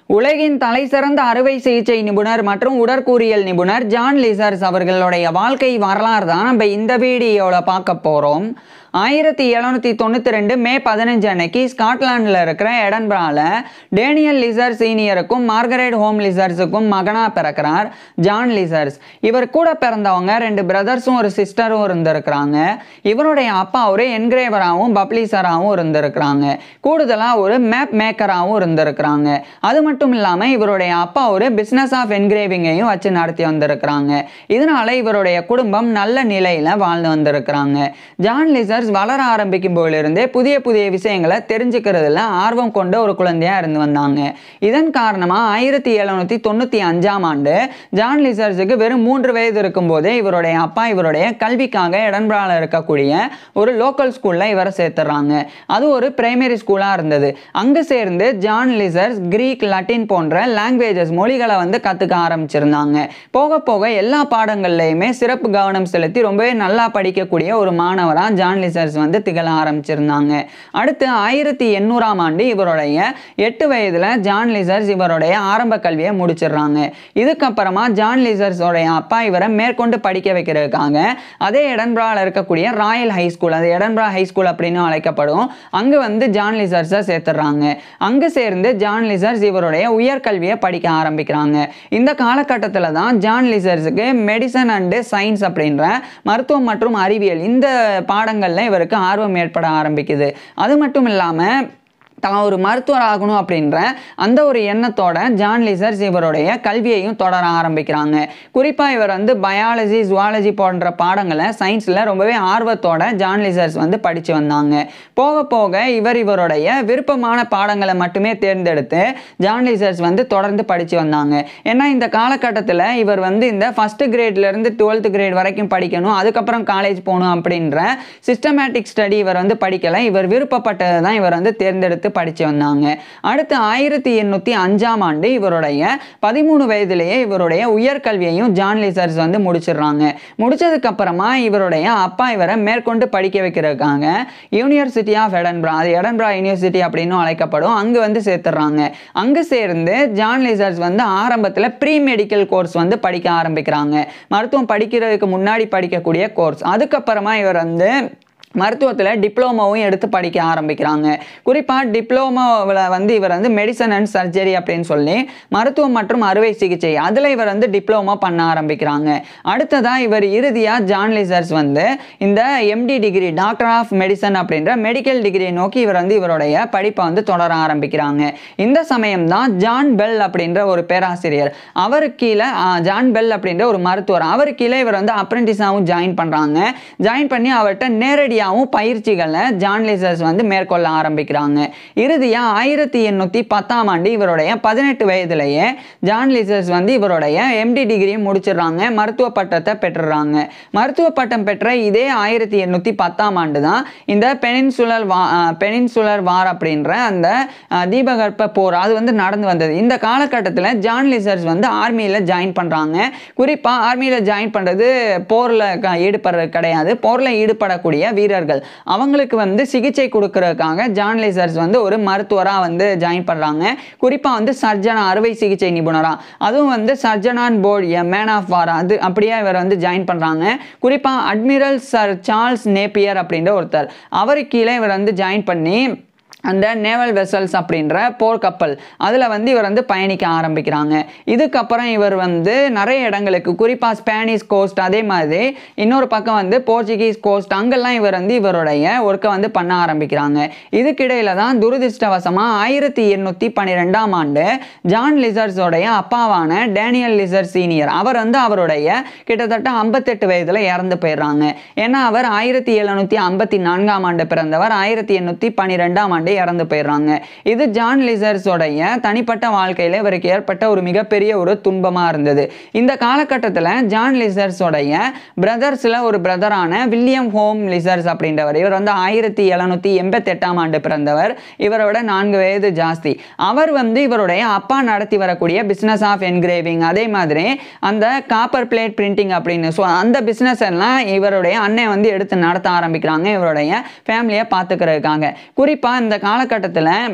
உலகின் தலைசிறந்த அறுவை சிகிச்சை நிபுணர் மற்றும் உடற்கூறியல் நிபுணர் ஜான் லிசர்ஸ் அவர்களுடைய வாழ்க்கை வரலாறு தான் நம்ம இந்த வீடியோவில் பார்க்க போகிறோம் ஆயிரத்தி எழுநூற்றி தொண்ணூற்றி ரெண்டு மே பதினஞ்சு அன்னைக்கு ஸ்காட்லாண்டில் இருக்கிற எடன்பரால டேனியல் லிசர் சீனியருக்கும் மார்கரெட் ஹோம் லிசர்ஸுக்கும் மகனாக பிறக்கிறார் ஜான் லிசர்ஸ் இவர் கூட பிறந்தவங்க ரெண்டு பிரதர்ஸும் ஒரு சிஸ்டரும் இருந்திருக்கிறாங்க இவருடைய அப்பா ஒரு என்கிரேவராகவும் பப்ளிசராகவும் இருந்திருக்கிறாங்க கூடுதலாக ஒரு மேப் மேக்கராகவும் இருந்திருக்கிறாங்க அது மட்டும் இல்லாமல் இவருடைய அப்பா ஒரு பிஸ்னஸ் ஆஃப் என்கிரேவிங்கையும் வச்சு நடத்தி வந்திருக்கிறாங்க இதனால இவருடைய குடும்பம் நல்ல நிலையில் வாழ்ந்து வந்திருக்கிறாங்க ஜான் லிசர்ஸ் வளர ஆரம்பிக்கும் போதிலிருந்தே புதிய புதிய விஷயங்களை தெரிஞ்சுக்கிறதுல ஆர்வம் கொண்ட ஒரு குழந்தையா இருந்து வந்தாங்க இதன் காரணமாக ஆயிரத்தி எழுநூற்றி தொண்ணூற்றி அஞ்சாம் ஆண்டு ஜான் லிசர்ஸுக்கு வெறும் மூன்று வயது இருக்கும்போதே இவருடைய அப்பா இவருடைய கல்விக்காக எடன்பரால இருக்கக்கூடிய ஒரு லோக்கல் ஸ்கூலில் இவரை சேர்த்துறாங்க அது ஒரு பிரைமரி ஸ்கூலாக இருந்தது அங்கு சேர்ந்து ஜான் லிசர்ஸ் கிரீக் லட்டின் போன்ற லாங்குவேஜஸ் மொழிகளை வந்து கற்றுக்க ஆரம்பிச்சிருந்தாங்க போக போக எல்லா பாடங்கள்லையுமே சிறப்பு கவனம் செலுத்தி ரொம்பவே நல்லா படிக்கக்கூடிய ஒரு மாணவராக ஜான் லிசர்ஸ் வந்து திகழ ஆரம்பிச்சிருந்தாங்க அடுத்து ஆயிரத்தி எண்ணூறாம் ஆண்டு இவருடைய எட்டு வயதில் ஜான் லிசர்ஸ் இவருடைய ஆரம்ப கல்வியை முடிச்சிடுறாங்க இதுக்கப்புறமா ஜான் லிசர்ஸோடைய அப்பா இவரை மேற்கொண்டு படிக்க வைக்கிறதுக்காக அதே எடன்பராவில் இருக்கக்கூடிய ராயல் ஹை ஸ்கூல் அது எடன்பரா ஹை ஸ்கூல் அப்படின்னு அழைக்கப்படும் அங்கே வந்து ஜான் லிசர்ஸை சேர்த்துடுறாங்க அங்கே சேர்ந்து ஜான் லிசர்ஸ் இவருடைய உயர்கல்வியை படிக்க ஆரம்பிக்கிறாங்க இந்த காலகட்டத்தில் தான் ஜான் லிசர்ஸுக்கு மெடிசன் அண்டு சயின்ஸ் அப்படின்ற மருத்துவம் மற்றும் அறிவியல் இந்த பாடங்களில் இவருக்கு ஆர்வம் ஏற்பட ஆரம்பிக்குது அது மட்டும் இல்லாமல் தான் ஒரு மருத்துவர் ஆகணும் அப்படின்ற அந்த ஒரு எண்ணத்தோட ஜான் லிசர்ஸ் இவருடைய கல்வியையும் தொடர ஆரம்பிக்கிறாங்க குறிப்பாக இவர் வந்து பயாலஜி ஜுவாலஜி போன்ற பாடங்களை சயின்ஸில் ரொம்பவே ஆர்வத்தோட ஜான் லிசர்ஸ் வந்து படித்து வந்தாங்க போக போக இவர் இவருடைய விருப்பமான பாடங்களை மட்டுமே தேர்ந்தெடுத்து ஜான் லிசர்ஸ் வந்து தொடர்ந்து படித்து வந்தாங்க ஏன்னா இந்த காலகட்டத்தில் இவர் வந்து இந்த ஃபஸ்ட்டு கிரேட்லேருந்து டுவெல்த் கிரேட் வரைக்கும் படிக்கணும் அதுக்கப்புறம் காலேஜ் போகணும் அப்படின்ற சிஸ்டமேட்டிக் ஸ்டடி இவர் வந்து படிக்கலை இவர் விருப்பப்பட்டதை தான் இவர் வந்து தேர்ந்தெடுத்து படித்து வந்தாங்க அடுத்து ஆயிரத்தி எண்ணூற்றி அஞ்சாம் ஆண்டு இவருடைய பதிமூணு வயதிலேயே இவருடைய உயர்கல்வியையும் ஜான் லிசர்ஸ் வந்து முடிச்சிடுறாங்க முடிச்சதுக்கு அப்புறமா இவருடைய அப்பா இவரை மேற்கொண்டு படிக்க வைக்கிறதுக்காக யூனிவர்சிட்டி ஆஃப் எடன்பரா அது எடன்பரா யூனிவர்சிட்டி அப்படின்னு அழைக்கப்படும் அங்கே வந்து சேர்த்துடுறாங்க அங்கே சேர்ந்து ஜான் லிசர்ஸ் வந்து ஆரம்பத்தில் ப்ரீ மெடிக்கல் கோர்ஸ் வந்து படிக்க ஆரம்பிக்கிறாங்க மருத்துவம் படிக்கிறதுக்கு முன்னாடி படிக்கக்கூடிய கோர்ஸ் அதுக்கப்புறமா இவர் வந்து மருத்துவத்தில் டிப்ளமோவும் எடுத்து படிக்க ஆரம்பிக்கிறாங்க குறிப்பாக டிப்ளமோவில் வந்து இவர் வந்து மெடிசன் அண்ட் சர்ஜரி அப்படின்னு சொல்லி மருத்துவம் மற்றும் அறுவை சிகிச்சை அதில் இவர் வந்து டிப்ளமோ பண்ண ஆரம்பிக்கிறாங்க அடுத்ததாக இவர் இறுதியாக ஜான் லிசர்ஸ் வந்து இந்த MD degree doctor of medicine அப்படின்ற மெடிக்கல் டிகிரி நோக்கி இவர் வந்து இவருடைய படிப்பை வந்து தொடர ஆரம்பிக்கிறாங்க இந்த சமயம் தான் ஜான் பெல் அப்படின்ற ஒரு பேராசிரியர் அவருக்கு கீழே ஆ, ஜான் பெல் அப்படின்ற ஒரு மருத்துவர் அவருக்கு கீழே இவர் வந்து அப்ரெண்டிஸாகவும் ஜாயின் பண்ணுறாங்க ஜாயின் பண்ணி அவர்கிட்ட நேரடியாகவும் பயிற்சிகளை ஜான் லிசர்ஸ் வந்து மேற்கொள்ள ஆரம்பிக்கிறாங்க இறுதியாக ஆயிரத்தி எண்ணூற்றி பத்தாம் ஆண்டு இவருடைய பதினெட்டு வயதிலேயே ஜான் லிசர்ஸ் வந்து இவருடைய எம்டி டிகிரியை முடிச்சிடுறாங்க மருத்துவ பட்டத்தை பெற்றுறாங்க மருத்துவ பட்டம் பெற்ற இதே ஆயிரத்தி எண்ணூற்றி பத்தாம் ஆண்டு தான் இந்த பெனின்சுலர் வா பெனின்சுலர் வார் அப்படின்ற அந்த அஹ், தீபகற்ப போர் அது வந்து நடந்து வந்தது இந்த காலகட்டத்தில் ஜான் லிசர்ஸ் வந்து ஆர்மியில் ஜாயின் பண்ணுறாங்க குறிப்பாக ஆர்மியில் ஜாயின் பண்ணுறது போரில் ஈடுபடுறது கிடையாது போரில் ஈடுபடக்கூடிய வீரர்கள் அவங்களுக்கு வந்து சிகிச்சை கொடுக்கறதுக்காக ஜான் லிசர்ஸ் வந்து ஒரு மருத்துவராக வந்து ஜாயின் பண்ணுறாங்க குறிப்பாக வந்து சர்ஜனா அறுவை சிகிச்சை நிபுணராக அதுவும் வந்து சர்ஜனான் board a man of war அது அப்படியே இவர் வந்து ஜாயின் பண்ணுறாங்க குறிப்பாக அட்மிரல் சர் சார்ல்ஸ் நேப்பியர் அப்படின்ற ஒருத்தர் அவருக்கு கீழே இவர் வந்து ஜாயின் பண்ணி அந்த நேவல் வெசல்ஸ் அப்படின்ற போர்க்கப்பல் அதில் வந்து இவர் வந்து பயணிக்க ஆரம்பிக்கிறாங்க இதுக்கப்புறம் இவர் வந்து நிறைய இடங்களுக்கு குறிப்பாக ஸ்பானிஷ் கோஸ்ட் அதே மாதிரி இன்னொரு பக்கம் வந்து போர்ச்சுகீஸ் கோஸ்ட் அங்கெல்லாம் இவர் வந்து இவருடைய ஒர்க்கை வந்து பண்ண ஆரம்பிக்கிறாங்க இதுக்கிடையில தான் துரதிர்ஷ்டவசமாக ஆயிரத்தி எண்ணூற்றி பன்னிரெண்டாம் ஆண்டு ஜான் லிசர்ஸோடைய அப்பாவான டேனியல் லிசர் சீனியர் அவர் வந்து அவருடைய கிட்டத்தட்ட ஐம்பத்தெட்டு வயதில் இறந்து போயிடுறாங்க ஏன்னா அவர் ஆயிரத்தி எழுநூற்றி ஐம்பத்தி நான்காம் ஆண்டு பிறந்தவர் ஆயிரத்தி எண்ணூற்றி பன்னிரெண்டாம் ஆண்டு இறந்து போயிடுறாங்க இது ஜான் லிசர்ஸோடைய தனிப்பட்ட வாழ்க்கையில் இவருக்கு ஏற்பட்ட ஒரு மிகப்பெரிய ஒரு துன்பமாக இருந்தது இந்த காலகட்டத்தில் ஜான் லிசர்ஸோடைய பிரதர்ஸில் ஒரு பிரதரான வில்லியம் ஹோம் லிசர்ஸ் அப்படின்றவர் இவர் வந்து ஆயிரத்தி எழுநூற்றி எண்பத்தெட்டாம் ஆண்டு பிறந்தவர் இவரோட நான்கு வயது ஜாஸ்தி அவர் வந்து இவருடைய அப்பா நடத்தி வரக்கூடிய பிஸ்னஸ் ஆஃப் என்கிரேவிங் அதே மாதிரி அந்த காப்பர் பிளேட் பிரிண்டிங் அப்படின்னு ஸோ அந்த பிஸ்னஸ் எல்லாம் இவருடைய அண்ணன் வந்து எடுத்து நடத்த ஆரம்பிக்கிறாங்க இவருடைய ஃபேமிலியை பார்த்துக்கிறதுக்காக குறிப்பாக இந்த காலகட்டத்தில்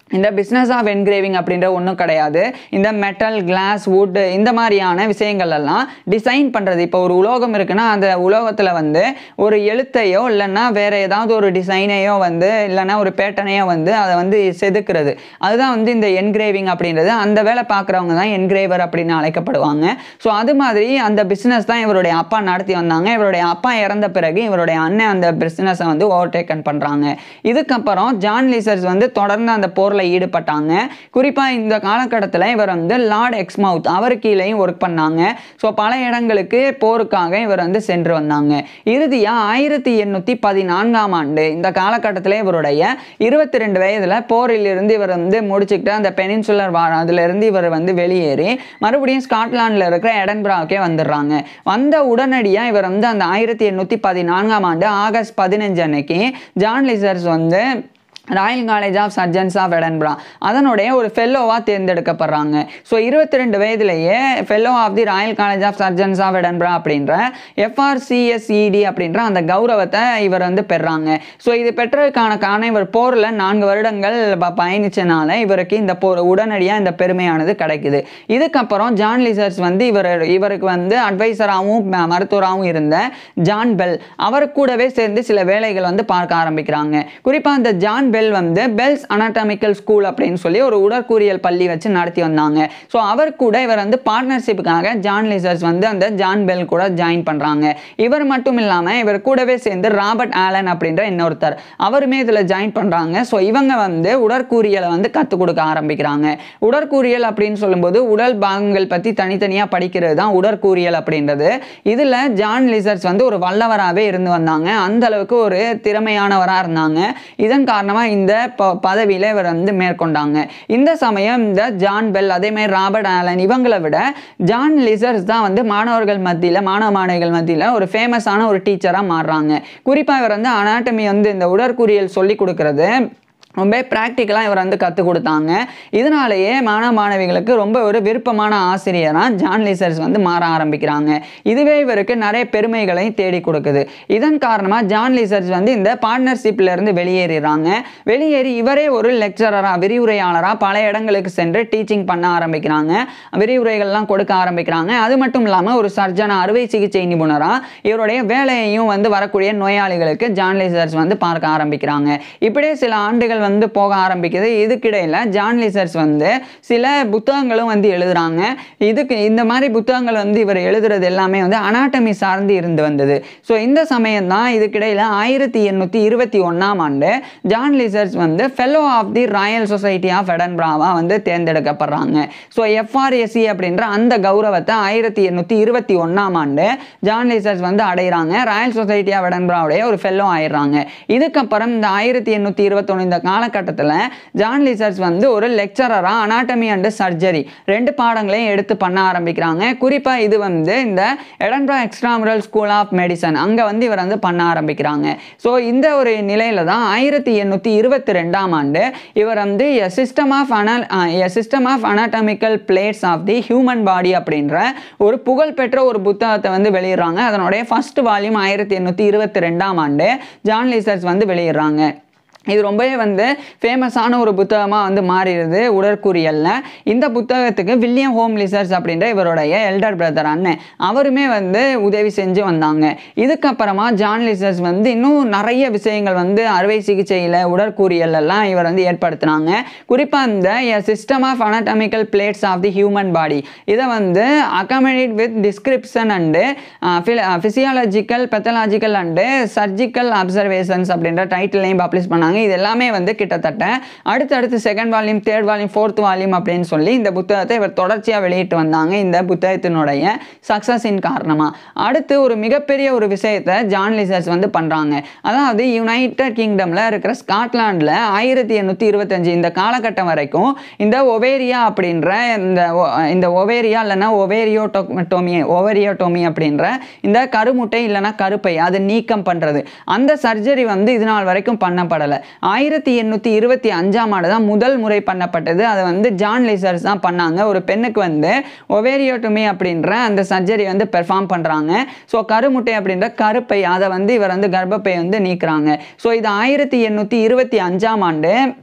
இந்த பிஸ்னஸ் ஆஃப் என்கிரேவிங் அப்படின்ற ஒன்றும் கிடையாது இந்த மெட்டல் கிளாஸ் wood இந்த மாதிரியான விஷயங்கள் எல்லாம் டிசைன் பண்ணுறது இப்போ ஒரு உலோகம் இருக்குன்னா அந்த உலோகத்தில் வந்து ஒரு எழுத்தையோ இல்லைன்னா வேற ஏதாவது ஒரு டிசைனையோ வந்து இல்லைன்னா ஒரு பேட்டர்னையோ வந்து அதை வந்து செதுக்கிறது அதுதான் வந்து இந்த என்கிரேவிங் அப்படின்றது அந்த வேலை பார்க்குறவங்க தான் என்கிரேவர் அப்படின்னு அழைக்கப்படுவாங்க ஸோ அது மாதிரி அந்த பிஸ்னஸ் தான் இவருடைய அப்பா நடத்தி வந்தாங்க இவருடைய அப்பா இறந்த பிறகு இவருடைய அண்ணன் அந்த பிஸ்னஸை வந்து ஓவர்டேக்கன் பண்ணுறாங்க இதுக்கப்புறம் ஜான் லீசர்ஸ் வந்து தொடர்ந்து அந்த போரில் ஈடுபட்டாங்க குறிப்பாக இந்த காலகட்டத்தில் இவர் வந்து லார்ட் எக்ஸ்மவுத் அவர் கீழேயும் ஒர்க் பண்ணாங்க ஸோ பல இடங்களுக்கு போருக்காக இவர் வந்து சென்று வந்தாங்க இறுதியாக ஆயிரத்தி எண்ணூற்றி பதினான்காம் ஆண்டு இந்த காலகட்டத்தில் இவருடைய இருபத்தி ரெண்டு வயதில் போரிலிருந்து இவர் வந்து முடிச்சுக்கிட்டு அந்த பெனின்சுலர் வார் அதிலிருந்து இவர் வந்து வெளியேறி மறுபடியும் ஸ்காட்லாண்டில் இருக்கிற எடன்பராவுக்கே வந்துடுறாங்க வந்த உடனடியாக இவர் வந்து அந்த ஆயிரத்தி எண்ணூற்றி பதினான்காம் ஆண்டு ஆகஸ்ட் பதினஞ்சு அன்னைக்கு ஜான் லிசர்ஸ் வந்து Royal College of Surgeons of Edinburgh அதனுடைய ஒரு ஃபெல்லோவாக தேர்ந்தெடுக்கப்படுறாங்க ஸோ இருபத்தி ரெண்டு வயதிலேயே fellow of the Royal College of Surgeons of Edinburgh அப்படின்ற எஃப்ஆர்சிஎஸ்இடி அப்படின்ற அந்த கௌரவத்தை இவர் வந்து பெறாங்க ஸோ இது பெற்றதுக்கான காரணம் இவர் போரில் நான்கு வருடங்கள் ப- பயணிச்சனால இவருக்கு இந்த போர் உடனடியாக இந்த பெருமையானது கிடைக்குது இதுக்கப்புறம் ஜான் லிசர்ஸ் வந்து இவர் இவருக்கு வந்து அட்வைசராகவும் மருத்துவராகவும் இருந்த ஜான் பெல் அவர் கூடவே சேர்ந்து சில வேலைகள் வந்து பார்க்க ஆரம்பிக்கிறாங்க குறிப்பாக அந்த ஜான் பெல் வந்து பெல்ஸ் அனாட்டமிக்கல் ஸ்கூல் அப்படின்னு சொல்லி ஒரு உடற்கூறியல் பள்ளி வச்சு நடத்தி வந்தாங்க ஸோ அவர் கூட இவர் வந்து பார்ட்னர்ஷிப்புக்காக ஜான் லிசர்ஸ் வந்து அந்த ஜான் பெல் கூட ஜாயின் பண்ணுறாங்க இவர் மட்டும் இல்லாமல் இவர் கூடவே சேர்ந்து ராபர்ட் ஆலன் அப்படின்ற இன்னொருத்தர் அவருமே இதில் ஜாயின் பண்ணுறாங்க ஸோ இவங்க வந்து உடற்கூறியலை வந்து கற்றுக் கொடுக்க ஆரம்பிக்கிறாங்க உடற்கூறியல் அப்படின்னு சொல்லும்போது உடல் பாகங்கள் பற்றி தனித்தனியாக படிக்கிறது தான் உடற்கூறியல் அப்படின்றது இதில் ஜான் லிசர்ஸ் வந்து ஒரு வல்லவராகவே இருந்து வந்தாங்க அந்த அளவுக்கு ஒரு திறமையானவராக இருந்தாங்க இதன் காரணமாக இந்த ப பதவியில் இவர் வந்து மேற்கொண்டாங்க இந்த சமயம் இந்த ஜான் பெல் அதே மாதிரி ராபர்ட் ஆலன் இவங்களை விட ஜான் லிசர்ஸ் தான் வந்து மாணவர்கள் மத்தியில் மாணவ மாணவிகள் மத்தியில் ஒரு ஃபேமஸான ஒரு டீச்சராக மாறுறாங்க குறிப்பாக இவர் வந்து அனாட்டமி வந்து இந்த உடற்கூறியல் சொல்லி கொடுக்கறது ரொம்ப ப்ராக்டிக்கலாக இவர் வந்து கற்றுக் கொடுத்தாங்க இதனாலேயே மாணவ மாணவிகளுக்கு ரொம்ப ஒரு விருப்பமான ஆசிரியராக ஜான் லீசர்ஸ் வந்து மாற ஆரம்பிக்கிறாங்க இதுவே இவருக்கு நிறைய பெருமைகளை தேடி கொடுக்குது இதன் காரணமாக ஜான் லீசர்ஸ் வந்து இந்த பார்ட்னர்ஷிப்ல இருந்து வெளியேறிறாங்க வெளியேறி இவரே ஒரு லெக்சரராக விரிவுரையாளராக பல இடங்களுக்கு சென்று டீச்சிங் பண்ண ஆரம்பிக்கிறாங்க விரிவுரைகள்லாம் கொடுக்க ஆரம்பிக்கிறாங்க அது மட்டும் இல்லாமல் ஒரு சர்ஜனா அறுவை சிகிச்சை நிபுணராக இவருடைய வேலையையும் வந்து வரக்கூடிய நோயாளிகளுக்கு ஜான் லீசர்ஸ் வந்து பார்க்க ஆரம்பிக்கிறாங்க இப்படியே சில ஆண்டுகள் வந்து போக ஆரம்பிக்குது இதுக்கிடையில் ஜான் லிசர்ஸ் வந்து சில புத்தகங்களும் வந்து எழுதுறாங்க இதுக்கு இந்த மாதிரி புத்தகங்கள் வந்து இவர் எழுதுறது எல்லாமே வந்து அனாட்டமி சார்ந்து இருந்து வந்தது ஸோ இந்த சமயம் தான் இதுக்கிடையில் ஆயிரத்தி எண்ணூற்றி இருபத்தி ஒன்றாம் ஆண்டு ஜான் லிசர்ஸ் வந்து fellow of the Royal Society of எடன்பிராவா வந்து தேர்ந்தெடுக்கப்படுறாங்க ஸோ எஃப்ஆர்எஸ்சி அப்படின்ற அந்த கௌரவத்தை ஆயிரத்தி எண்ணூற்றி இருபத்தி ஒன்றாம் ஆண்டு ஜான் லிசர்ஸ் வந்து அடைகிறாங்க ராயல் சொசைட்டி ஆஃப் எடன்பிராவுடைய ஒரு ஃபெல்லோ ஆயிடுறாங்க இதுக்கப்புறம் இந்த ஆயிரத்தி எண்ணூற்றி இருபத்தொன்று இந்த காலகட்டத்தில் ஜான் லிசர்ஸ் வந்து ஒரு லெக்சரராக அனாட்டமி அண்ட் சர்ஜரி ரெண்டு பாடங்களையும் எடுத்து பண்ண ஆரம்பிக்கிறாங்க குறிப்பாக இது வந்து இந்த Edinburgh extramural school of medicine அங்கே வந்து இவர் வந்து பண்ண ஆரம்பிக்கிறாங்க ஸோ இந்த ஒரு நிலையில தான் ஆயிரத்தி எண்ணூற்றி இருபத்தி ரெண்டாம் ஆண்டு இவர் வந்து எ சிஸ்டம் ஆஃப் அனல் a system of anatomical plates of the human body அப்படின்ற ஒரு புகழ்பெற்ற ஒரு புத்தகத்தை வந்து வெளியிடுறாங்க அதனுடைய ஃபர்ஸ்ட் வால்யூம் ஆயிரத்தி எண்ணூற்றி இருபத்தி ரெண்டாம் ஆண்டு ஜான் லீசர்ஸ் வந்து வெளியிடுறாங்க இது ரொம்பவே வந்து ஃபேமஸான ஒரு புத்தகமாக வந்து மாறிடுது உடற்கூறியல்ல இந்த புத்தகத்துக்கு வில்லியம் ஹோம் லிசர்ஸ் அப்படின்ற இவருடைய எல்டர் பிரதர் அண்ணன் அவருமே வந்து உதவி செஞ்சு வந்தாங்க இதுக்கப்புறமா ஜான் லிசர்ஸ் வந்து இன்னும் நிறைய விஷயங்கள் வந்து அறுவை சிகிச்சையில் உடற்கூறியல் எல்லாம் இவர் வந்து ஏற்படுத்தினாங்க குறிப்பாக இந்த system of anatomical plates of the human body இதை வந்து accommodate with description and physiological pathological and surgical observations அப்படின்ற டைட்டிலையும் பப்ளிஷ் பண்ணாங்க இது எல்லாமே வந்து கிட்டத்தட்ட அடுத்தடுத்து second volume third volume fourth volume அப்படின்னு சொல்லி இந்த புத்தகத்தை இவர் தொடர்ச்சியாக வெளியிட்டு வந்தாங்க இந்த புத்தகத்தினுடைய சக்ஸஸின் காரணமாக அடுத்து ஒரு மிகப்பெரிய ஒரு விஷயத்தை ஜான் லிசர்ஸ் வந்து பண்ணுறாங்க அதாவது யுனைடெட் கிங்டமில் இருக்கிற ஸ்காட்லாண்டில் ஆயிரத்தி எண்ணூற்றி இருபத்தஞ்சு இந்த காலகட்டம் வரைக்கும் இந்த ஒவேரியா அப்படின்ற இந்த ஒ- இந்த ஒவேரியா இல்லைன்னா ஒவேரியோ டோமி ஓவரியோட்டோமி அப்படின்ற இந்த கருமுட்டை இல்லைன்னா கருப்பை அது நீக்கம் பண்ணுறது அந்த சர்ஜரி வந்து இது நாள் வரைக்கும் பண்ணப்படலை ஆயிரத்தி எண்ணூற்றி இருபத்தி அஞ்சாம் ஆண்டு தான் முதல் முறை பண்ணப்பட்டது அதை வந்து ஜான் லிசர்ஸ் தான் பண்ணாங்க ஒரு பெண்ணுக்கு வந்து ஒவேரியோட்டோமி அப்படின்ற அந்த சர்ஜரி வந்து பெர்ஃபார்ம் பண்ணுறாங்க ஸோ கருமுட்டை அப்படின்ற கருப்பை அதை வந்து இவர் வந்து கர்ப்பப்பை வந்து நீக்குறாங்க ஸோ இது ஆயிரத்தி எண்ணூற்றி இருபத்தி அஞ்சாம் ஆண்டு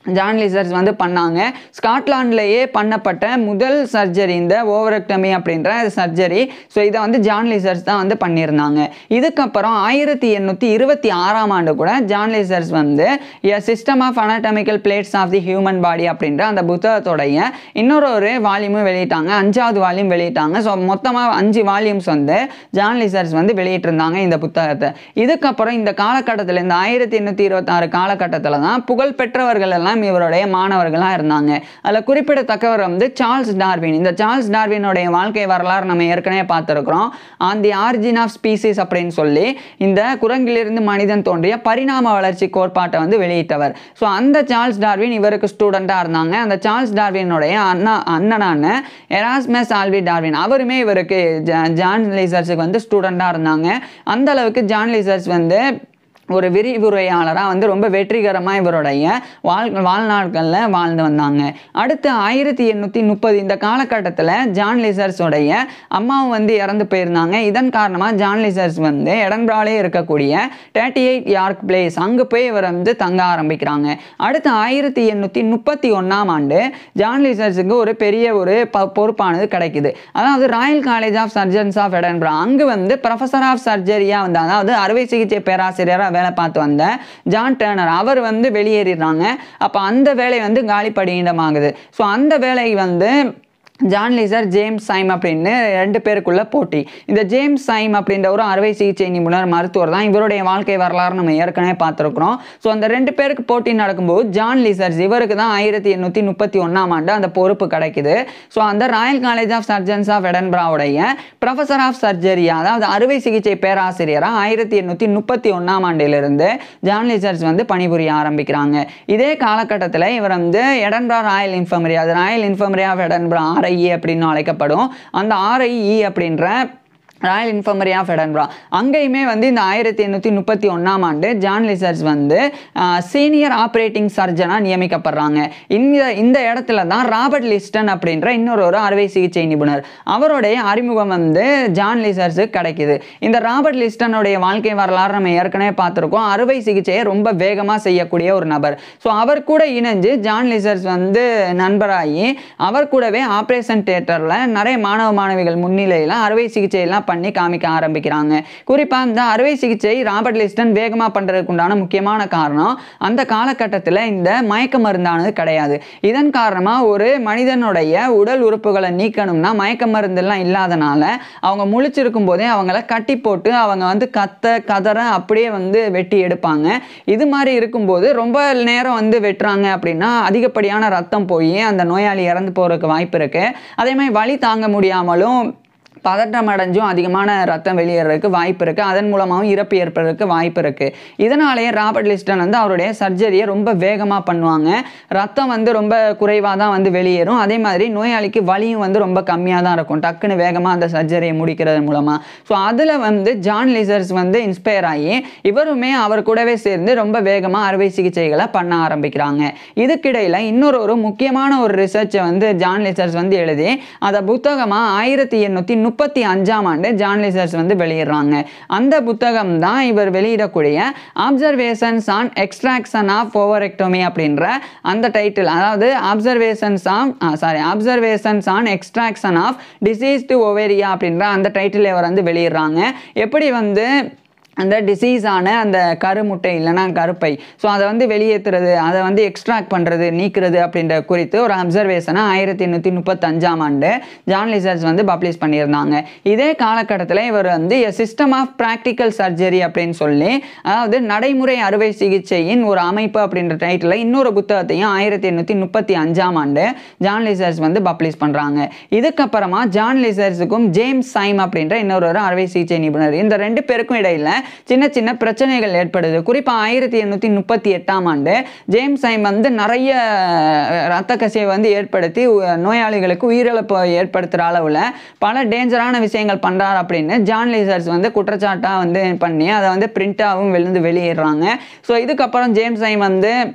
ஜான் லிசர்ஸ் வந்து பண்ணாங்க ஸ்காட்லாண்ட்லேயே பண்ணப்பட்ட முதல் சர்ஜரி இந்த ஓவரக்டமி அப்படின்ற சர்ஜரி ஸோ இதை வந்து ஜான் லிசர்ஸ் தான் வந்து பண்ணியிருந்தாங்க இதுக்கப்புறம் ஆயிரத்தி எண்ணூற்றி இருபத்தி ஆறாம் ஆண்டு கூட ஜான் லிசர்ஸ் வந்து a system of anatomical plates of the human body அப்படின்ற அந்த புத்தகத்தோடைய இன்னொரு ஒரு வால்யூமும் வெளியிட்டாங்க அஞ்சாவது வால்யூம் வெளியிட்டாங்க ஸோ மொத்தமாக அஞ்சு வால்யூம்ஸ் வந்து ஜான் லிசர்ஸ் வந்து வெளியிட்டிருந்தாங்க இந்த புத்தகத்தை இதுக்கப்புறம் இந்த காலகட்டத்தில் இந்த ஆயிரத்தி எண்ணூற்றி இருபத்தாறு காலகட்டத்தில் தான் புகழ்பெற்றவர்கள் எல்லாம் இவருடைய மாணவர்களாக இருந்தாங்க அதில் குறிப்பிடத்தக்கவர் வந்து சார்ல்ஸ் டார்வின் இந்த சார்ல்ஸ் டார்வினுடைய வாழ்க்கை வரலாறு நம்ம ஏற்கனவே பார்த்துருக்குறோம் on the origin of species அப்படின்னு சொல்லி இந்த குரங்கிலிருந்து மனிதன் தோன்றிய பரிணாம வளர்ச்சி கோட்பாட்டை வந்து வெளியிட்டவர் ஸோ அந்த சார்ல்ஸ் டார்வின் இவருக்கு ஸ்டூடெண்ட்டாக இருந்தாங்க அந்த சார்ல்ஸ் டார்வினுடைய அண்ணா அண்ணனான எராஸ்மஸ் ஆல்வி டார்வின் அவருமே இவருக்கு ஜா- ஜான் லீசர்ஸுக்கு வந்து ஸ்டூடெண்ட்டாக இருந்தாங்க அந்த அளவுக்கு ஜான் லீசர்ஸ் வந்து ஒரு விரிவுரையாளராக வந்து ரொம்ப வெற்றிகரமாக இவருடைய வாழ் வாழ்நாட்களில் வாழ்ந்து வந்தாங்க அடுத்து ஆயிரத்தி எண்ணூற்றி முப்பது இந்த காலகட்டத்தில் ஜான் லிசர்ஸோடைய அம்மாவும் வந்து இறந்து போயிருந்தாங்க இதன் காரணமாக ஜான் லிசர்ஸ் வந்து எடன்பிராலே இருக்கக்கூடிய தேர்ட்டி எயிட் யார்க் பிளேஸ் அங்கே போய் இவர் வந்து தங்க ஆரம்பிக்கிறாங்க அடுத்து ஆயிரத்தி எண்ணூற்றி முப்பத்தி ஒன்றாம் ஆண்டு ஜான் லிசர்ஸுக்கு ஒரு பெரிய ஒரு ப பொறுப்பானது கிடைக்குது அதாவது Royal College of Surgeons of Edinburgh அங்கு வந்து ப்ரொஃபஸர் ஆஃப் சர்ஜரியாக வந்து அதாவது அறுவை சிகிச்சை பேராசிரியராக வேலை பார்த்து வந்த ஜான் டேர்னர் அவர் வந்து வெளியேறிடுறாங்க அப்போ அந்த வேலை வந்து காலி பணியிடமாகுது ஸோ அந்த வேலை வந்து ஜான் லிசர் ஜேம்ஸ் சைம் அப்படின்னு ரெண்டு பேருக்குள்ள போட்டி இந்த ஜேம்ஸ் சைம் அப்படின்ற ஒரு அறுவை சிகிச்சை நிபுணர் மருத்துவர் தான் இவருடைய வாழ்க்கை வரலாறு நம்ம ஏற்கனவே பார்த்துருக்குறோம் ஸோ அந்த ரெண்டு பேருக்கு போட்டி நடக்கும்போது ஜான் லிசர்ஸ் இவருக்கு தான் ஆயிரத்தி எண்ணூற்றி முப்பத்தி ஒன்றாம் ஆண்டு அந்த பொறுப்பு கிடைக்குது ஸோ அந்த Royal College of Surgeons of எடன்பராவுடைய ப்ரொஃபஸர் ஆஃப் சர்ஜரி அதாவது அறுவை சிகிச்சை பேராசிரியராக ஆயிரத்தி எண்ணூற்றி முப்பத்தி ஒன்றாம் ஆண்டிலிருந்து ஜான் லிசர்ஸ் வந்து பணிபுரிய ஆரம்பிக்கிறாங்க இதே காலகட்டத்தில் இவர் வந்து எடன்பரா ராயல் இன்ஃபர்மரி அது Royal Infirmary of Edinburgh RIE அப்படின்னு அழைக்கப்படும் அந்த ஆர்ஐஇ அப்படின்ற ராயல் இன்ஃபர்மரி ஆஃப் எடன்பரா அங்கேயுமே வந்து இந்த ஆயிரத்தி எண்ணூற்றி முப்பத்தி ஒன்றாம் ஆண்டு ஜான் லிசர்ஸ் வந்து சீனியர் ஆப்ரேட்டிங் சர்ஜனாக நியமிக்கப்படுறாங்க இந்த இந்த இடத்துல தான் ராபர்ட் லிஸ்டன் அப்படின்ற இன்னொரு ஒரு அறுவை சிகிச்சை நிபுணர் அவருடைய அறிமுகம் வந்து ஜான் லிசர்ஸுக்கு கிடைக்குது இந்த ராபர்ட் லிஸ்டனுடைய வாழ்க்கை வரலாறு நம்ம ஏற்கனவே பார்த்துருக்கோம் அறுவை சிகிச்சையை ரொம்ப வேகமாக செய்யக்கூடிய ஒரு நபர் ஸோ அவர் கூட இணைஞ்சு ஜான் லிசர்ஸ் வந்து நண்பராகி அவர் கூடவே ஆப்ரேஷன் தியேட்டரில் நிறைய மாணவ மாணவிகள் முன்னிலையில் அறுவை சிகிச்சையெல்லாம் பண்ணி காமிக்க ஆரம்பிக்கிறாங்க குறிப்பாக இந்த அறுவை சிகிச்சை ராபர்ட் லிஸ்டன் வேகமாக பண்ணுறதுக்கு உண்டான முக்கியமான காரணம் அந்த காலகட்டத்தில் இந்த மயக்க மருந்தானது கிடையாது இதன் காரணமாக ஒரு மனிதனுடைய உடல் உறுப்புகளை நீக்கணும்னா மயக்க மருந்தெல்லாம் இல்லாதனால அவங்க முழிச்சிருக்கும் போதே அவங்கள கட்டி போட்டு அவங்க வந்து கத்த கதற அப்படியே வந்து வெட்டி எடுப்பாங்க இது மாதிரி இருக்கும்போது ரொம்ப நேரம் வந்து வெட்டுறாங்க அப்படின்னா அதிகப்படியான ரத்தம் போய் அந்த நோயாளி இறந்து போகிறதுக்கு வாய்ப்பு இருக்குது அதே மாதிரி வலி தாங்க முடியாமலும் பதட்டம் அடைஞ்சும் அதிகமான ரத்தம் வெளியேறதுக்கு வாய்ப்பு இருக்குது அதன் மூலமாகவும் இறப்பு ஏற்படுறதுக்கு வாய்ப்பு இருக்குது இதனாலேயே ராபர்ட் லிஸ்டன் வந்து அவருடைய சர்ஜரியை ரொம்ப வேகமாக பண்ணுவாங்க ரத்தம் வந்து ரொம்ப குறைவாக தான் வந்து வெளியேறும் அதே மாதிரி நோயாளிக்கு வலியும் வந்து ரொம்ப கம்மியாக தான் இருக்கும் டக்குன்னு வேகமாக அந்த சர்ஜரியை முடிக்கிறது மூலமாக ஸோ அதில் வந்து ஜான் லிசர்ஸ் வந்து இன்ஸ்பயர் ஆகி இவருமே அவர் கூடவே சேர்ந்து ரொம்ப வேகமாக அறுவை சிகிச்சைகளை பண்ண ஆரம்பிக்கிறாங்க இதுக்கிடையில் இன்னொரு ஒரு முக்கியமான ஒரு ரிசர்ச்சை வந்து ஜான் லிசர்ஸ் வந்து எழுதி அதை புத்தகமாக ஆயிரத்தி எண்ணூற்றி முப்பத்தி அஞ்சாம் ஆண்டு ஜான் லிசர்ஸ் வந்து வெளியிடுறாங்க அந்த புத்தகம் தான் இவர் வெளியிடக்கூடிய observations on extraction of ovariectomy அப்படின்ற அந்த டைட்டில் அதாவது observations on sorry observations on extraction of diseased ovaria அப்படின்ற அந்த டைட்டில் இவர் வந்து வெளியிடுறாங்க எப்படி வந்து அந்த டிசீஸான அந்த கருமுட்டை இல்லைன்னா கருப்பை ஸோ அதை வந்து வெளியேற்றுறது அதை வந்து எக்ஸ்ட்ராக்ட் பண்ணுறது நீக்கிறது அப்படின்ற குறித்து ஒரு அப்சர்வேஷனை ஆயிரத்தி எண்ணூற்றி முப்பத்தஞ்சாம் ஆண்டு ஜான் லிசர்ஸ் வந்து பப்ளிஷ் பண்ணியிருந்தாங்க இதே காலகட்டத்தில் இவர் வந்து a system of practical surgery அப்படின்னு சொல்லி அதாவது நடைமுறை அறுவை சிகிச்சையின் ஒரு அமைப்பு அப்படின்ற டைட்டில் இன்னொரு புத்தகத்தையும் ஆயிரத்தி எண்ணூற்றி முப்பத்தி அஞ்சாம் ஆண்டு ஜான் லிசர்ஸ் வந்து பப்ளிஷ் பண்ணுறாங்க இதுக்கப்புறமா ஜான் லிசர்ஸுக்கும் ஜேம்ஸ் சைம் அப்படின்ற இன்னொரு ஒரு அறுவை சிகிச்சை நிபுணர் இந்த ரெண்டு பேருக்கும் இடையில சின்ன சின்ன பிரச்சனைகள் ஏற்படுது குறிப்பாக ஆயிரத்தி எண்ணூற்றி முப்பத்தி எட்டாம் ஆண்டு ஜேம்ஸ் சைம் வந்து நிறைய அஹ், ரத்த கசிவை வந்து ஏற்படுத்தி உ- நோயாளிகளுக்கு உயிரிழப்பு ஏற்படுத்துகிற அளவில் பல டேஞ்சரான விஷயங்கள் பண்ணுறார் அப்படின்னு ஜான் லீசர்ஸ் வந்து குற்றச்சாட்டாக வந்து பண்ணி அதை வந்து பிரிண்ட்டாகவும் விழுந்து வெளியிடுறாங்க ஸோ இதுக்கப்புறம் ஜேம்ஸ் சைம் வந்து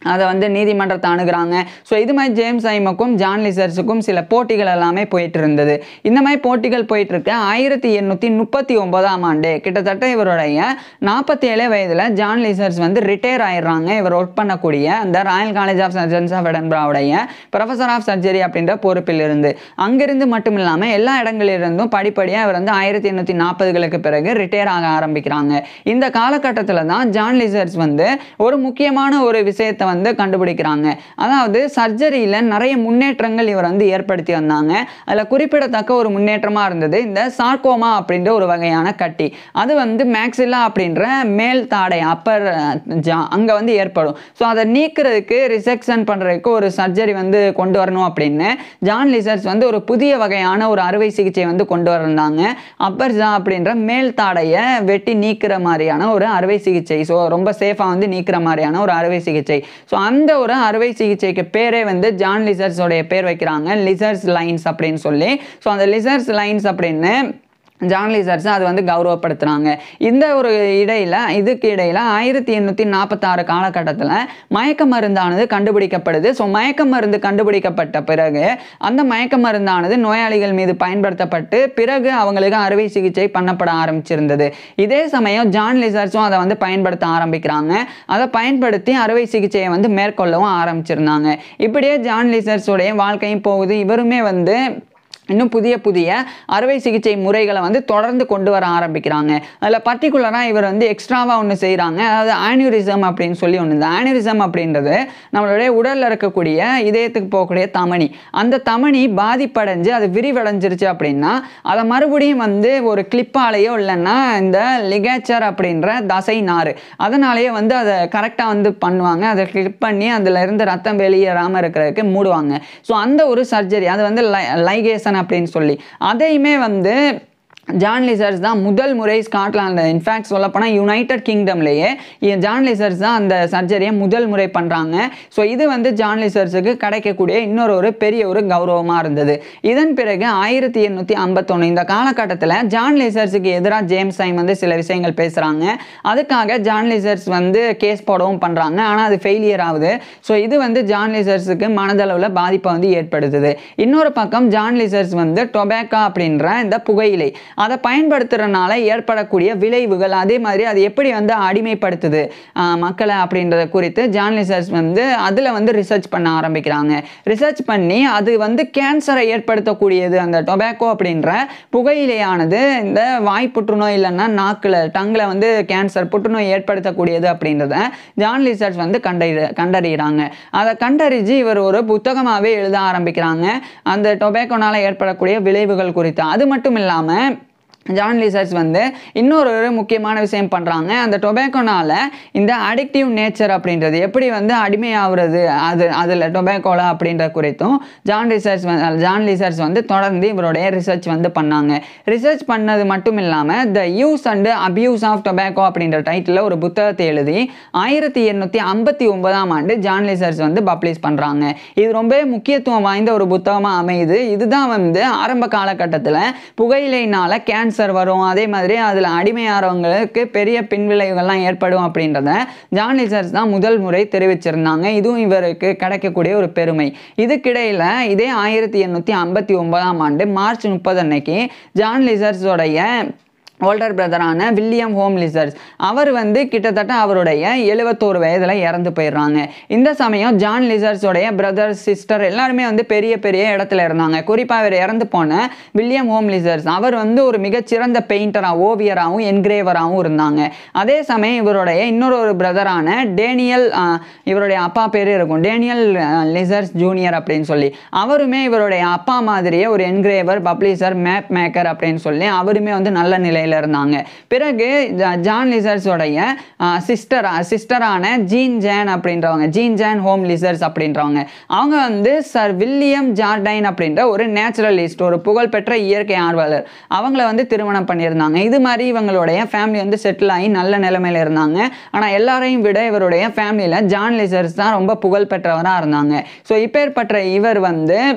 அதை வந்து நீதிமன்றத்தை அணுகுறாங்க ஸோ இது மாதிரி ஜேம்ஸ் ஐமக்கும் ஜான் லிசர்ஸுக்கும் சில போட்டிகள் எல்லாமே போயிட்டு இருந்தது இந்த மாதிரி போட்டிகள் போயிட்டு இருக்க ஆயிரத்தி எண்ணூற்றி முப்பத்தி ஒன்பதாம் ஆண்டு கிட்டத்தட்ட இவருடைய நாற்பத்தி ஏழு வயதில் ஜான் லிசர்ஸ் வந்து ரிட்டையர் ஆயிடுறாங்க இவர் ஒர்க் பண்ணக்கூடிய அந்த Royal College of Surgeons of எடன்பிராவுடைய ப்ரொஃபஸர் ஆஃப் சர்ஜரி அப்படின்ற பொறுப்பில் இருந்து அங்கிருந்து மட்டும் இல்லாமல் எல்லா இடங்களிலிருந்தும் படிப்படியாக இவர் வந்து ஆயிரத்தி எண்ணூற்றி நாற்பதுகளுக்கு பிறகு ரிட்டையர் ஆக ஆரம்பிக்கிறாங்க இந்த காலகட்டத்தில் தான் ஜான் லிசர்ஸ் வந்து ஒரு முக்கியமான ஒரு விஷயத்தை வந்து கண்டுபிடிக்கிறாங்க அதாவது சர்ஜரியில் நிறைய முன்னேற்றங்கள் இவர் வந்து ஏற்படுத்தி வந்தாங்க அதில் குறிப்பிடத்தக்க ஒரு முன்னேற்றமாக இருந்தது இந்த சார்கோமா அப்படின்ற ஒரு வகையான கட்டி அது வந்து மேக்ஸில்லா அப்படின்ற மேல் தாடை அப்பர் ஜா அங்கே வந்து ஏற்படும் ஸோ அதை நீக்கிறதுக்கு ரிசெக்ஷன் பண்ணுறதுக்கு ஒரு சர்ஜரி வந்து கொண்டு வரணும் அப்படின்னு ஜான் லிசர்ஸ் வந்து ஒரு புதிய வகையான ஒரு அறுவை சிகிச்சை வந்து கொண்டு வந்திருந்தாங்க அப்பர் ஜா அப்படின்ற மேல் தாடையை வெட்டி நீக்கிற மாதிரியான ஒரு அறுவை சிகிச்சை ஸோ ரொம்ப சேஃபாக வந்து நீக்கிற மாதிரியான ஒரு அறுவை சிகிச்சை ஸோ அந்த ஒரு அறுவை சிகிச்சைக்கு பேரே வந்து ஜான் லிசர்ஸோடைய பேர் வைக்கிறாங்க லிசர்ஸ் லைன்ஸ் அப்படின்னு சொல்லி ஸோ அந்த லிசர்ஸ் லைன்ஸ் அப்படின்னு ஜான் லிசர்ஸ் அது வந்து கௌரவப்படுத்துகிறாங்க இந்த ஒரு இடையில இதுக்கு இடையில ஆயிரத்தி எண்ணூற்றி நாற்பத்தாறு காலகட்டத்தில் மயக்க மருந்தானது கண்டுபிடிக்கப்படுது ஸோ மயக்க மருந்து கண்டுபிடிக்கப்பட்ட பிறகு அந்த மயக்க மருந்தானது நோயாளிகள் மீது பயன்படுத்தப்பட்டு பிறகு அவங்களுக்கு அறுவை சிகிச்சை பண்ணப்பட ஆரம்பிச்சிருந்தது இதே சமயம் ஜான் லிசர்ஸும் அதை வந்து பயன்படுத்த ஆரம்பிக்கிறாங்க அதை பயன்படுத்தி அறுவை சிகிச்சையை வந்து மேற்கொள்ளவும் ஆரம்பிச்சிருந்தாங்க இப்படியே ஜான் லிசர்ஸோடைய வாழ்க்கையும் போகுது இவருமே வந்து இன்னும் புதிய புதிய அறுவை சிகிச்சை முறைகளை வந்து தொடர்ந்து கொண்டு வர ஆரம்பிக்கிறாங்க அதில் பர்டிகுலராக இவர் வந்து எக்ஸ்ட்ராவாக ஒன்று செய்கிறாங்க அதாவது ஆனியூரிசம் அப்படின்னு சொல்லி ஒன்று இந்த ஆனியூரிசம் அப்படின்றது நம்மளுடைய உடலில் இருக்கக்கூடிய இதயத்துக்கு போகக்கூடிய தமனி அந்த தமனி பாதிப்படைஞ்சு அது விரிவடைஞ்சிருச்சு அப்படின்னா அதை மறுபடியும் வந்து ஒரு கிளிப்பாலேயோ இல்லைன்னா இந்த லிகேச்சர் அப்படின்ற தசை நார் அதனாலேயே வந்து அதை கரெக்டாக வந்து பண்ணுவாங்க அதை கிளிப் பண்ணி அதில் இருந்து ரத்தம் வெளியேறாமல் இருக்கிறதுக்கு மூடுவாங்க ஸோ அந்த ஒரு சர்ஜரி அது வந்து லை லைகேசன் அப்படின்னு சொல்லி அதையுமே வந்து ஜான் லிசர்ஸ் தான் முதல் முறை ஸ்காட்லாண்டில் இன்ஃபேக்ட் சொல்லப்போனால் யுனைடெட் கிங்டம்லேயே ஜான் லிசர்ஸ் தான் அந்த சர்ஜரியை முதல் முறை பண்ணுறாங்க ஸோ இது வந்து ஜான் லிசர்ஸுக்கு கிடைக்கக்கூடிய இன்னொரு ஒரு பெரிய ஒரு கௌரவமாக இருந்தது இதன் பிறகு ஆயிரத்தி எண்ணூற்றி ஐம்பத்தொன்று இந்த காலகட்டத்தில் ஜான் லிசர்ஸுக்கு எதிராக ஜேம்ஸ் ஐம் வந்து சில விஷயங்கள் பேசுகிறாங்க அதுக்காக ஜான் லிசர்ஸ் வந்து கேஸ் போடவும் பண்ணுறாங்க ஆனால் அது ஃபெயிலியர் ஆகுது ஸோ இது வந்து ஜான் லிசர்ஸுக்கு மனதளவில் பாதிப்பை வந்து ஏற்படுத்துது இன்னொரு பக்கம் ஜான் லிசர்ஸ் வந்து டொபேக்கா அப்படின்ற இந்த புகையிலை அதை பயன்படுத்துறதுனால ஏற்படக்கூடிய விளைவுகள் அதே மாதிரி அது எப்படி வந்து அடிமைப்படுத்துது ஆஹ் மக்களை அப்படின்றத குறித்து ஜான் லிசர்ஸ் வந்து அதில் வந்து ரிசர்ச் பண்ண ஆரம்பிக்கிறாங்க ரிசர்ச் பண்ணி அது வந்து கேன்சரை ஏற்படுத்தக்கூடியது அந்த டொபேக்கோ அப்படின்ற புகையிலையானது இந்த வாய் புற்றுநோய் இல்லைன்னா நாக்கில் டங்கில் வந்து கேன்சர் புற்றுநோய் ஏற்படுத்தக்கூடியது அப்படின்றத ஜான் லிசர்ஸ் வந்து கண்டறி கண்டறிகிறாங்க அதை கண்டறிஞ்சு இவர் ஒரு புத்தகமாகவே எழுத ஆரம்பிக்கிறாங்க அந்த டொபேக்கோனால ஏற்படக்கூடிய விளைவுகள் குறித்து அது மட்டும் இல்லாமல் ஜான் லிசர்ஸ் வந்து இன்னொரு ஒரு முக்கியமான விஷயம் பண்ணுறாங்க அந்த டொபேக்கோனால இந்த அடிக்டிவ் நேச்சர் அப்படின்றது எப்படி வந்து அடிமையாகிறது அது அதில் டொபேக்கோலா அப்படின்ற குறித்தும் ஜான் ரிசர்ச் ஜான் லிசர்ஸ் வந்து தொடர்ந்து இவருடைய ரிசர்ச் வந்து பண்ணாங்க ரிசர்ச் பண்ணது மட்டும் இல்லாமல் the use and abuse of tobacco அப்படின்ற டைட்டில் ஒரு புத்தகத்தை எழுதி ஆயிரத்தி எண்ணூற்றி ஐம்பத்தி ஒன்பதாம் ஆண்டு ஜான் லிசர்ஸ் வந்து பப்ளிஷ் பண்ணுறாங்க இது ரொம்பவே முக்கியத்துவம் வாய்ந்த ஒரு புத்தகமாக அமையுது இதுதான் வந்து ஆரம்ப காலகட்டத்தில் புகையிலைனால கேன்சர் வரும் அதே மாதிரி அதில் அடிமையாகிறவங்களுக்கு பெரிய பின்விளைவுகள்லாம் ஏற்படும் அப்படின்றத ஜான் லிசர்ஸ் தான் முதல் முறை தெரிவிச்சிருந்தாங்க இதுவும் இவருக்கு கிடைக்கக்கூடிய ஒரு பெருமை இதுக்கிடையில் இதே ஆயிரத்தி எண்ணூற்றி ஐம்பத்தி ஒன்பதாம் ஆண்டு மார்ச் முப்பது அன்னைக்கு ஜான் லிசர்ஸோடைய ஓல்டர் பிரதரான வில்லியம் ஹோம் லிசர்ஸ் அவர் வந்து கிட்டத்தட்ட அவருடைய எழுபத்தோரு வயதில் இறந்து போயிடுறாங்க இந்த சமயம் ஜான் லிசர்ஸோடைய பிரதர் சிஸ்டர் எல்லாருமே வந்து பெரிய பெரிய இடத்துல இருந்தாங்க குறிப்பாக அவர் இறந்து போன வில்லியம் ஹோம் லிசர்ஸ் அவர் வந்து ஒரு மிகச்சிறந்த பெயிண்டராக ஓவியராகவும் என்கிரேவராகவும் இருந்தாங்க அதே சமயம் இவருடைய இன்னொரு ஒரு பிரதரான டேனியல் ஆஹ், இவருடைய அப்பா பேர் இருக்கும் டேனியல் ஆஹ், லிசர்ஸ் ஜூனியர் அப்படின்னு சொல்லி அவருமே இவருடைய அப்பா மாதிரியே ஒரு என்கிரேவர் பப்ளிஷர் மேப் மேக்கர் அப்படின்னு சொல்லி அவருமே வந்து நல்ல நிலையில் இருந்தாங்க பிறகு ஜா- ஜான் லிசர்ஸோடைய சிஸ்டர் சிஸ்டரான ஜீன் ஜேன் அப்படின்றவங்க ஜீன் ஜேன் ஹோம் லிசர்ஸ் அப்படின்றவங்க அவங்க வந்து சர் வில்லியம் ஜார்டைன் அப்படின்ற ஒரு நேச்சுரலிஸ்ட் ஒரு புகழ்பெற்ற இயற்கை ஆர்வலர் அவங்கள வந்து திருமணம் பண்ணியிருந்தாங்க இது மாதிரி இவங்களுடைய ஃபேமிலி வந்து செட்டில் ஆகி நல்ல நிலைமையில இருந்தாங்க ஆனால் எல்லாரையும் விட இவருடைய ஃபேமிலியில் ஜான் லிசர்ஸ் தான் ரொம்ப புகழ்பெற்றவராக இருந்தாங்க ஸோ இப்பேற்பட்ட இவர் வந்து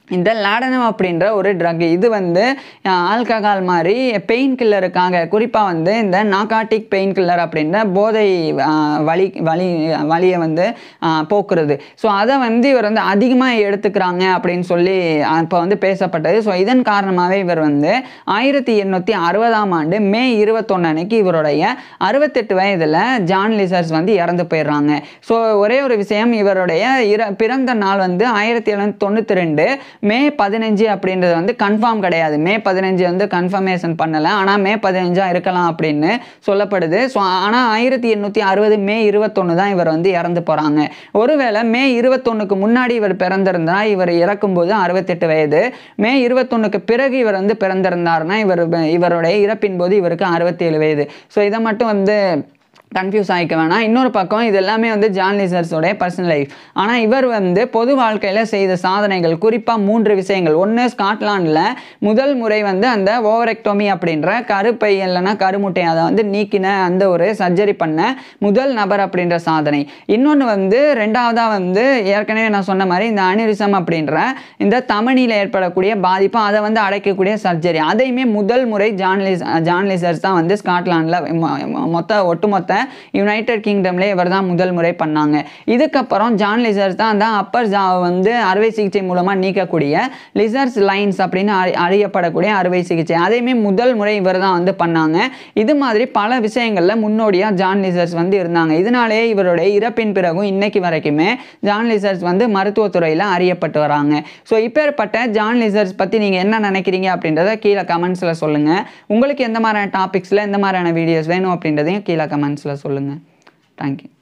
இந்த லாடனம் அப்படின்ற ஒரு ட்ரக் இது வந்து ஆல்கஹால் மாதிரி பெயின் கில்லருக்காக குறிப்பாக வந்து இந்த நாகாட்டிக் பெயின் கில்லர் அப்படின்ற போதை ஆஹ், வலி வலி வலியை வந்து ஆஹ், போக்குறது ஸோ அதை வந்து இவர் வந்து அதிகமாக எடுத்துக்கிறாங்க அப்படின்னு சொல்லி இப்போ வந்து பேசப்பட்டது ஸோ இதன் காரணமாகவே இவர் வந்து ஆயிரத்தி எண்ணூற்றி அறுபதாம் ஆண்டு மே இருபத்தொன்று அன்னைக்கு இவருடைய அறுபத்தெட்டு வயதில் ஜான் லிசர்ஸ் வந்து இறந்து போயிடுறாங்க ஸோ ஒரே ஒரு விஷயம் இவருடைய இற பிறந்த நாள் வந்து ஆயிரத்தி எழுநூத்தி தொண்ணூற்றி ரெண்டு மே பதினஞ்சு அப்படின்றது வந்து கன்ஃபார்ம் கிடையாது மே பதினஞ்சு வந்து கன்ஃபர்மேஷன் பண்ணலை ஆனால் மே பதினஞ்சா இருக்கலாம் அப்படின்னு சொல்லப்படுது ஸோ ஆனால் ஆயிரத்தி எண்ணூற்றி அறுபது மே இருபத்தொன்று தான் இவர் வந்து இறந்து போகிறாங்க ஒருவேளை மே இருபத்தொன்னுக்கு முன்னாடி இவர் பிறந்திருந்தா இவர் இறக்கும்போது அறுபத்தெட்டு வயது மே இருபத்தொன்னுக்கு பிறகு இவர் வந்து பிறந்திருந்தாருன்னா இவர் இவருடைய இறப்பின் போது இவருக்கு அறுபத்தேழு வயது ஸோ இதை மட்டும் வந்து கன்ஃபியூஸ் ஆகிக்க வேணாம் இன்னொரு பக்கம் இது எல்லாமே வந்து ஜான் லிசர்ஸோடைய பர்சனல் லைஃப் ஆனால் இவர் வந்து பொது வாழ்க்கையில் செய்த சாதனைகள் குறிப்பாக மூன்று விஷயங்கள் ஒன்று ஸ்காட்லாண்டில் முதல் முறை வந்து அந்த ஓவரெக்டோமி அப்படின்ற கருப்பை இல்லைன்னா கருமுட்டை அதை வந்து நீக்கின அந்த ஒரு சர்ஜரி பண்ண முதல் நபர் அப்படின்ற சாதனை இன்னொன்று வந்து ரெண்டாவதாக வந்து ஏற்கனவே நான் சொன்ன மாதிரி இந்த அனிரிசம் அப்படின்ற இந்த தமனியில் ஏற்படக்கூடிய பாதிப்பு அதை வந்து அடைக்கக்கூடிய சர்ஜரி அதையுமே முதல் முறை ஜான் லிஸ் ஜான் லிசர்ஸ் தான் வந்து ஸ்காட்லாண்டில் மொத்த ஒட்டுமொத்த யுனைடெட் கிங்டம்ல இவர் தான் முதல் முறை பண்ணாங்க இதுக்கப்புறம் ஜான் லிசர்ஸ் தான் அந்த அப்பர் ஜா வந்து அறுவை சிகிச்சை மூலமாக நீக்கக்கூடிய லிசர்ஸ் லைன்ஸ் அப்படின்னு அறி- அறியப்படக்கூடிய அறுவை சிகிச்சை அதையுமே முதல் முறை இவர் தான் வந்து பண்ணாங்க இது மாதிரி பல விஷயங்களில் முன்னோடியாக ஜான் லிசர்ஸ் வந்து இருந்தாங்க இதனாலேயே இவருடைய இறப்பின் பிறகும் இன்னைக்கு வரைக்குமே ஜான் லிசர்ஸ் வந்து மருத்துவத்துறையில் அறியப்பட்டு வராங்க ஸோ இப்பேற்பட்ட ஜான் லிசர்ஸ் பற்றி நீங்கள் என்ன நினைக்கிறீங்க அப்படின்றத கீழே கமெண்ட்ஸில் சொல்லுங்கள் உங்களுக்கு எந்த மாதிரியான டாபிக்ஸில் எந்த மாதிரியான வீடியோஸ் வேணும் அப்படின்றதையும் கீழே கமெண்ட்ஸில் சொல்லுங்கள் தேங்க்யூ